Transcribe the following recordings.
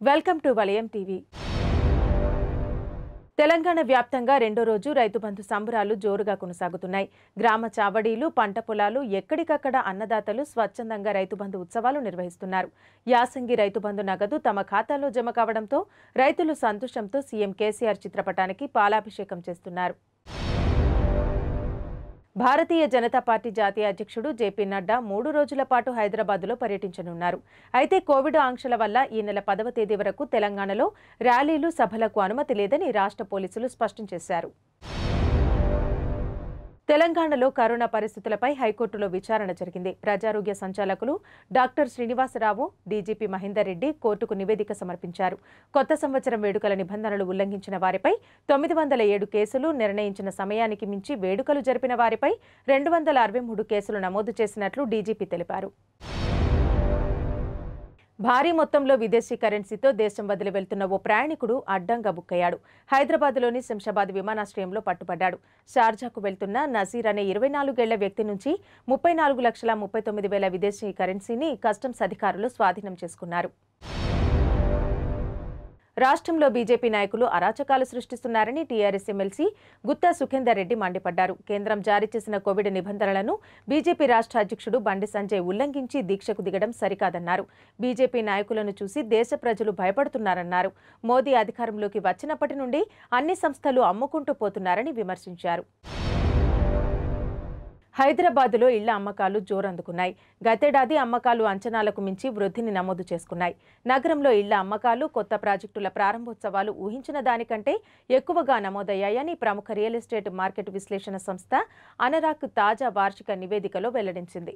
welcome to Valayam TV Telangana వ్యాప్తంగా రెండో రోజు రైతు బంధు సంబరాలు జోరుగా కొనసాగుతున్నాయి గ్రామ చావడీలు పంట పొలాలు ఎక్కడికక్కడ అన్నదాతలు స్వచ్ఛందంగా రైతు బంధు ఉత్సవాలు నిర్వహిస్తున్నారు యాసంగి రైతు బంధు నగదు తమ ఖాతాలో జమ కావడంతో రైతులు సంతోషంతో సీఎం కేసీఆర్ చిత్రపటానికి పాలాభిషేకం చేస్తున్నారు భారతీయ జనతా పార్టీ జాతీయ అధ్యక్షుడు జేపీ నడ్డా మూడు రోజుల పాటు హైదరాబాద్లో పర్యటించనున్నారు అయితే కోవిడ్ ఆంక్షల వల్ల ఈ నెల పదవ తేదీ వరకు తెలంగాణలో ర్యాలీలు సభలకు అనుమతి లేదని రాష్ట్ర పోలీసులు స్పష్టం చేశారు తెలంగాణలో కరోనా పరిస్థితులపై హైకోర్టులో విచారణ జరిగింది ప్రజారోగ్య సంచాలకులు డాక్టర్ శ్రీనివాసరావు డీజీపీ మహేందర్ రెడ్డి కోర్టుకు నివేదిక సమర్పించారు కొత్త సంవత్సరం వేడుకల నిబంధనలు ఉల్లంఘించిన వారిపై తొమ్మిది వందల ఏడు కేసులు నిర్ణయించిన సమయానికి మించి వేడుకలు జరిపిన వారిపై రెండు వందల అరవై మూడు కేసులు నమోదు చేసినట్లు డీజీపీ తెలిపారు భారీ మొత్తంలో విదేశీ కరెన్సీతో దేశం వదిలి వెళ్తున్న ఓ ప్రయాణికుడు అడ్డంగా బుక్కయ్యాడు హైదరాబాద్లోని శంషాబాద్ విమానాశ్రయంలో పట్టుబడ్డాడు షార్జాకు వెళ్తున్న నజీర్ అనే ఇరవై నాలుగేళ్ల వ్యక్తి నుంచి ముప్పై నాలుగు లక్షల ముప్పై తొమ్మిది వేల విదేశీ కరెన్సీని కస్టమ్స్ అధికారులు స్వాధీనం చేసుకున్నారు రాష్ట్రంలో బీజేపీ నాయకులు అరాచకాలు సృష్టిస్తున్నారని టీఆర్ఎస్ ఎమ్మెల్సీ గుత్తా సుఖేందర్ రెడ్డి మండిపడ్డారు కేంద్రం జారీ చేసిన కోవిడ్ నిబంధనలను బీజేపీ రాష్ట్ర అధ్యక్షుడు బండి సంజయ్ ఉల్లంఘించి దీక్షకు దిగడం సరికాదన్నారు బీజేపీ నాయకులను చూసి దేశ ప్రజలు భయపడుతున్నారన్నారు మోదీ అధికారంలోకి వచ్చినప్పటి నుండి అన్ని సంస్థలు అమ్ముకుంటూ పోతున్నారని విమర్శించారు హైదరాబాద్లో ఇళ్ల అమ్మకాలు జోరందుకున్నాయి గతేడాది అమ్మకాలు అంచనాలకు మించి వృద్ధిని నమోదు చేసుకున్నాయి నగరంలో ఇళ్ల అమ్మకాలు కొత్త ప్రాజెక్టుల ప్రారంభోత్సవాలు ఊహించిన దానికంటే ఎక్కువగా నమోదయ్యాయని ప్రముఖ రియల్ ఎస్టేట్ మార్కెట్ విశ్లేషణ సంస్థ అనరాక్ తాజా వార్షిక నివేదికలో వెల్లడించింది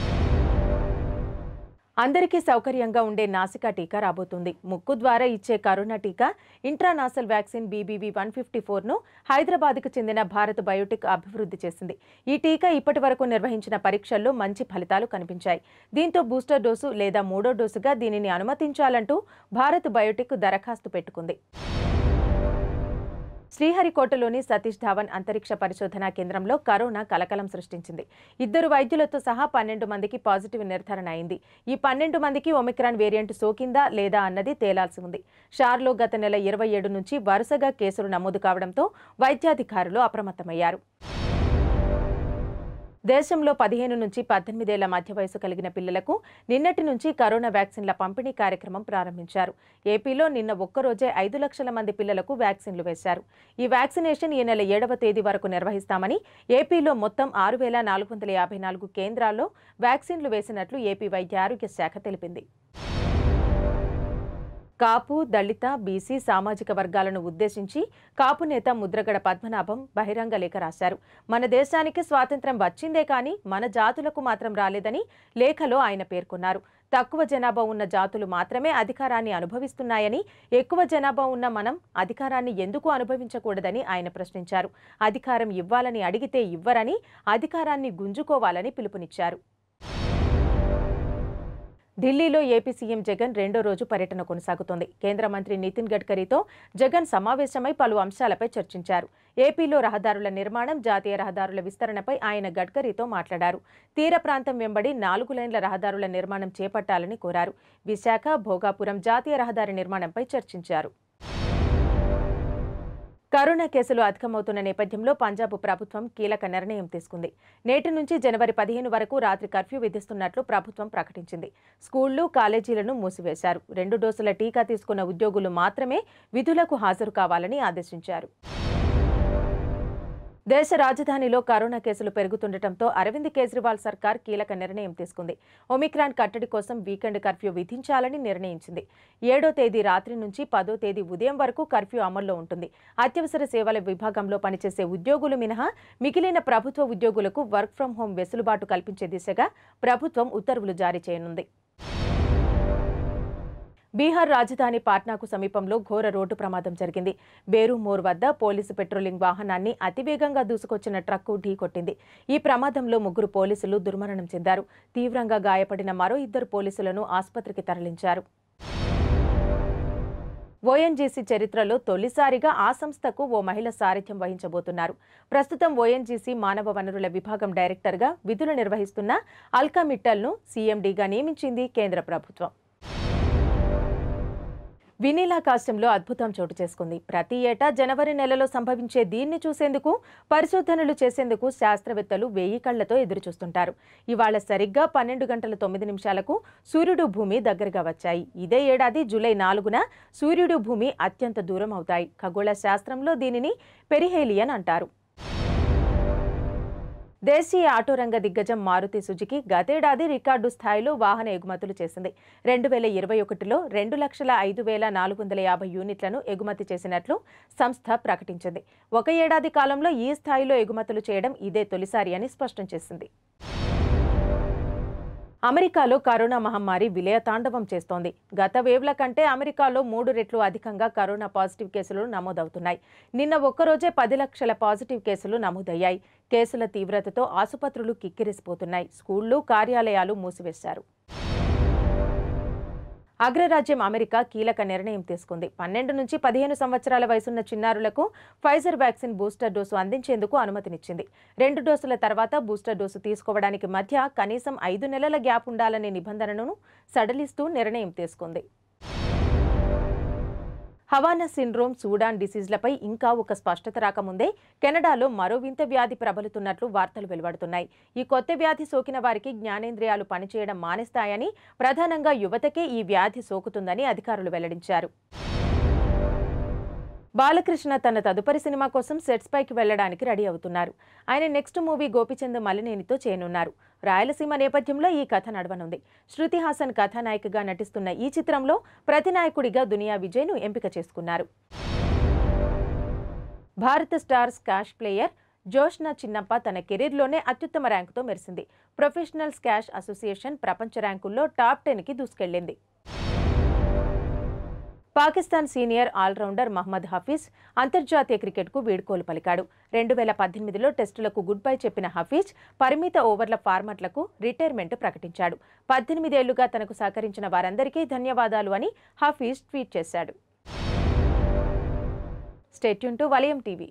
అందరికీ సౌకర్యంగా ఉండే నాసికా టీకా రాబోతుంది ముక్కు ద్వారా ఇచ్చే కరోనా టీకా intranasal vaccine BBV one fifty ఫోర్ను హైదరాబాద్కు చెందిన భారత్ బయోటెక్ అభివృద్ధి చేసింది ఈ టీకా ఇప్పటి వరకు నిర్వహించిన పరీక్షల్లో మంచి ఫలితాలు కనిపించాయి దీంతో బూస్టర్ డోసు లేదా మూడో డోసుగా దీనిని అనుమతించాలంటూ భారత్ బయోటెక్ దరఖాస్తు పెట్టుకుంది శ్రీహరికోటలోని సతీష్ ధావన్ అంతరిక్ష పరిశోధనా కేంద్రంలో కరోనా కలకలం సృష్టించింది ఇద్దరు వైద్యులతో సహా పన్నెండు మందికి పాజిటివ్ నిర్ధారణ అయింది ఈ పన్నెండు మందికి ఒమిక్రాన్ వేరియంట్ సోకిందా లేదా అన్నది తేలాల్సి ఉంది షార్లో గత నెల ఇరవై ఏడు నుంచి వరుసగా కేసులు నమోదు కావడంతో వైద్యాధికారులు అప్రమత్తమయ్యారు దేశంలో పదిహేను నుంచి పద్దెనిమిదేళ్ల మధ్య వయసు కలిగిన పిల్లలకు నిన్నటి నుంచి కరోనా వ్యాక్సిన్ల పంపిణీ కార్యక్రమం ప్రారంభించారు ఏపీలో నిన్న ఒక్కరోజే ఐదు లక్షల మంది పిల్లలకు వ్యాక్సిన్లు వేశారు ఈ వ్యాక్సినేషన్ ఈ నెల ఏడవ తేదీ వరకు నిర్వహిస్తామని ఏపీలో మొత్తం ఆరు వేల నాలుగు వందల యాభై నాలుగు కేంద్రాల్లో వ్యాక్సిన్లు వేసినట్లు ఏపీ వైద్య ఆరోగ్య శాఖ తెలిపింది కాపు దళిత బీసీ సామాజిక వర్గాలను ఉద్దేశించి కాపు నేత ముద్రగడ పద్మనాభం బహిరంగ లేఖ రాశారు మన దేశానికి స్వాతంత్ర్యం వచ్చిందే కానీ మన జాతులకు మాత్రం రాలేదని లేఖలో ఆయన పేర్కొన్నారు తక్కువ జనాభా ఉన్న జాతులు మాత్రమే అధికారాన్ని అనుభవిస్తున్నాయని ఎక్కువ జనాభా ఉన్న మనం అధికారాన్ని ఎందుకు అనుభవించకూడదని ఆయన ప్రశ్నించారు అధికారం ఇవ్వాలని అడిగితే ఇవ్వరని అధికారాన్ని గుంజుకోవాలని పిలుపునిచ్చారు ఢిల్లీలో ఏపీ సీఎం జగన్ రెండో రోజు పర్యటన కొనసాగుతోంది కేంద్ర మంత్రి నితిన్ గడ్కరీతో జగన్ సమావేశమై పలు అంశాలపై చర్చించారు ఏపీలో రహదారుల నిర్మాణం జాతీయ రహదారుల విస్తరణపై ఆయన గడ్కరీతో మాట్లాడారు తీర ప్రాంతం వెంబడి నాలుగు లైన్ల రహదారుల నిర్మాణం చేపట్టాలని కోరారు విశాఖ భోగాపురం జాతీయ రహదారి నిర్మాణంపై చర్చించారు కరోనా కేసులు అధికమవుతున్న నేపథ్యంలో పంజాబ్ ప్రభుత్వం కీలక నిర్ణయం తీసుకుంది నేటి నుంచి జనవరి పదిహేను వరకు రాత్రి కర్ఫ్యూ విధిస్తున్నట్లు ప్రభుత్వం ప్రకటించింది స్కూళ్లు కాలేజీలను మూసివేశారు రెండు డోసుల టీకా తీసుకున్న ఉద్యోగులు మాత్రమే విధులకు హాజరు కావాలని ఆదేశించారు దేశ రాజధానిలో కరోనా కేసులు పెరుగుతుండటంతో అరవింద్ కేజ్రీవాల్ సర్కార్ కీలక నిర్ణయం తీసుకుంది ఒమిక్రాన్ కట్టడి కోసం వీకెండ్ కర్ఫ్యూ విధించాలని నిర్ణయించింది ఏడో తేదీ రాత్రి నుంచి పదో తేదీ ఉదయం వరకు కర్ఫ్యూ అమల్లో ఉంటుంది అత్యవసర సేవల విభాగంలో పనిచేసే ఉద్యోగులు మినహా మిగిలిన ప్రభుత్వ ఉద్యోగులకు వర్క్ ఫ్రం హోం వెసులుబాటు కల్పించే దిశగా ప్రభుత్వం ఉత్తర్వులు జారీ చేయనుంది బీహార్ రాజధాని పాట్నాకు సమీపంలో ఘోర రోడ్డు ప్రమాదం జరిగింది బేరుమోర్ వద్ద పోలీసు పెట్రోలింగ్ వాహనాన్ని అతివేగంగా దూసుకొచ్చిన ట్రక్కు ఢీకొట్టింది ఈ ప్రమాదంలో ముగ్గురు పోలీసులు దుర్మరణం చెందారు తీవ్రంగా గాయపడిన మరో ఇద్దరు పోలీసులను ఆసుపత్రికి తరలించారు ఓఎన్జీసీ చరిత్రలో తొలిసారిగా ఆ సంస్థకు ఓ మహిళ సారథ్యం వహించబోతున్నారు ప్రస్తుతం ఓఎన్జీసీ మానవ వనరుల విభాగం డైరెక్టర్గా విధులు నిర్వహిస్తున్న అల్కా మిట్టల్ను సీఎండీగా నియమించింది కేంద్ర ప్రభుత్వం వినీలాకాశంలో అద్భుతం చోటు చేసుకుంది ప్రతి ఏటా జనవరి నెలలో సంభవించే దీన్ని చూసేందుకు పరిశోధనలు చేసేందుకు శాస్త్రవేత్తలు వెయ్యి కళ్లతో ఎదురుచూస్తుంటారు ఇవాళ సరిగ్గా పన్నెండు గంటల తొమ్మిది నిమిషాలకు సూర్యుడు భూమి దగ్గరగా వచ్చాయి ఇదే ఏడాది జూలై నాలుగున సూర్యుడు భూమి అత్యంత దూరం అవుతాయి ఖగోళ శాస్త్రంలో దీనిని పెరిహేలియన్ అంటారు దేశీయ ఆటో రంగ దిగ్గజం మారుతి సుజుకి గతేడాది రికార్డు స్థాయిలో వాహన ఎగుమతులు చేసింది రెండు వేల ఇరవై ఒకటిలో రెండు లక్షల ఐదు వేల నాలుగు వందల యాభై యూనిట్లను ఎగుమతి చేసినట్లు సంస్థ ప్రకటించింది ఒక ఏడాది కాలంలో ఈ స్థాయిలో ఎగుమతులు చేయడం ఇదే తొలిసారి అని స్పష్టం చేసింది అమెరికాలో కరోనా మహమ్మారి విలయతాండవం చేస్తోంది గత వేవ్ల కంటే అమెరికాలో మూడు రెట్లు అధికంగా కరోనా పాజిటివ్ కేసులు నమోదవుతున్నాయి నిన్న ఒక్కరోజే పది లక్షల పాజిటివ్ కేసులు నమోదయ్యాయి కేసుల తీవ్రతతో ఆసుపత్రులు కిక్కిరిసిపోతున్నాయి స్కూళ్లు కార్యాలయాలు మూసివేశారు అగ్రరాజ్యం అమెరికా కీలక నిర్ణయం తీసుకుంది పన్నెండు నుంచి పదిహేను సంవత్సరాల వయసున్న చిన్నారులకు ఫైజర్ వ్యాక్సిన్ బూస్టర్ డోసు అందించేందుకు అనుమతినిచ్చింది రెండు డోసుల తర్వాత బూస్టర్ డోసు తీసుకోవడానికి మధ్య కనీసం ఐదు నెలల గ్యాప్ ఉండాలనే నిబంధనను సడలిస్తూ నిర్ణయం తీసుకుంది హవానా సిండ్రోమ్ సూడాన్ డిసీజ్లపై ఇంకా ఒక స్పష్టత రాకముందే కెనడాలో మరో వింత వ్యాధి ప్రబలుతున్నట్లు వార్తలు వెలువడుతున్నాయి ఈ కొత్త వ్యాధి సోకిన వారికి జ్ఞానేంద్రియాలు పనిచేయడం మానేస్తాయని ప్రధానంగా యువతకే ఈ వ్యాధి సోకుతుందని అధికారులు వెల్లడించారు బాలకృష్ణ తన తదుపరి సినిమా కోసం సెట్స్ పైకి వెళ్లడానికి రెడీ అవుతున్నారు ఆయన నెక్స్ట్ మూవీ గోపిచంద్ మలినేనితో చేయనున్నారు రాయలసీమ నేపథ్యంలో ఈ కథ నడవనుంది శృతి హాసన్ కథానాయికగా నటిస్తున్న ఈ చిత్రంలో ప్రతినాయకుడిగా దునియా విజయ్ను ఎంపిక చేసుకున్నారు భారత స్టార్ స్కాష్ ప్లేయర్ జోష్నా చిన్నప్ప తన కెరీర్లోనే అత్యుత్తమ ర్యాంకుతో మెరిసింది ప్రొఫెషనల్ స్కాష్ అసోసియేషన్ ప్రపంచ ర్యాంకుల్లో టాప్ టెన్కి దూసుకెళ్లింది పాకిస్తాన్ సీనియర్ ఆల్రౌండర్ మహ్మద్ హఫీజ్ అంతర్జాతీయ క్రికెట్కు వీడ్కోలు పలికాడు రెండు వేల పద్దెనిమిదిలో టెస్టులకు గుడ్ బై చెప్పిన హఫీజ్ పరిమిత ఓవర్ల ఫార్మాట్లకు రిటైర్మెంట్ ప్రకటించాడు పద్దెనిమిదేళ్లుగా తనకు సహకరించిన వారందరికీ ధన్యవాదాలు అని హఫీజ్ ట్వీట్ చేశాడు స్టేట్యూన్ టు వలయం టీవీ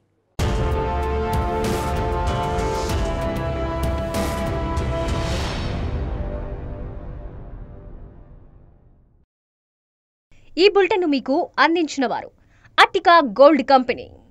ఈ బులెటిన్ మీకు అందించిన వారు అట్టికా గోల్డ్ కంపెనీ